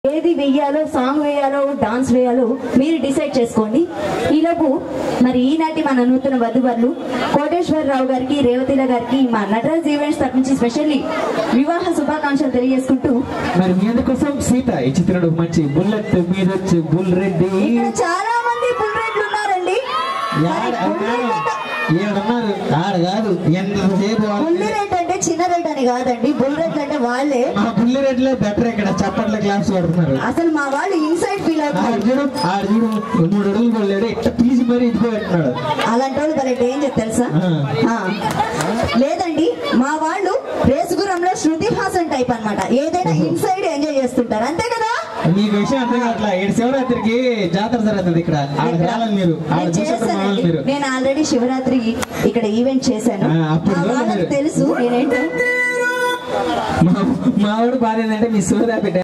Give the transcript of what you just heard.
ఏది వేయాలో సాంగ్ వేయాలో డాన్స్ వేయాలో మీరు డిసైడ్ చేసుకోండి ఈలోపు మరి ఈనాటి మన నూతన వధువర్లు కోటేశ్వరరావు గారికి రేవతిల గారికి మా నటరాజ్ ఈవెంట్స్ తరపు నుంచి స్పెషల్లీ వివాహ శుభాకాంక్షలు తెలియజేసుకుంటూ మరి మీ అందుకోసం సీత ఈ చిత్రుడు మంచి బుల్లెట్ మీద వచ్చి బుల్ రెడ్డి ఇక్కడ చాలా మంది బుల్రెడ్లు ఉన్నారండి యాడ ఏడున్నారు ఆడ కాదు ఎంతసేపు వాళ్ళు- బుల్లిరెడ్ అంటే చిన్న రెడ్ అని కాదండి బుల్రెడ్ అంటే వాళ్ళే మా బుల్లి రెడ్లే బెటర్ ఇక్కడ చప్పట్ల క్లాస్ పడుతున్నారు అసలు మా వాళ్ళు ఇన్సైడ్ ఫీల్ ఆడ అవుతారు చూడు ఆడ చూడు మూడు అడుగులు కొల్లాడు ఇట్లా తీసి మరీ ఇదిగో పెట్టినాడు అలాంటి వాళ్ళు భలే డేంజర్ తెలుసా ఆ. ఆ. లేదండి మా వాళ్ళు రేసుగురంలో శృతి హాసన్ టైప్ అన్నమాట ఏదైనా ఇన్సైడ్ ఎంజాయ్ చేస్తుంటారు అంతే కదా మీకు విషయం అర్థం కావట్లా ఏడు శివరాత్రికి జాతర జరుగుతుంది ఇక్కడ ఆడ రావాలి మీరు ఆడ నేను చూసేటప్పుడు రావాలి చేశానండి. మీరు నేను ఆల్రెడీ శివరాత్రి ఇక్కడ ఈవెంట్ చేశాను ఆ, అప్పుడు మా చూడండి వాళ్ళకి మీరు. తెలుసు నేనేంటో మా మావాడు బాధ ఏంటంటే మీ సూర్యాపేట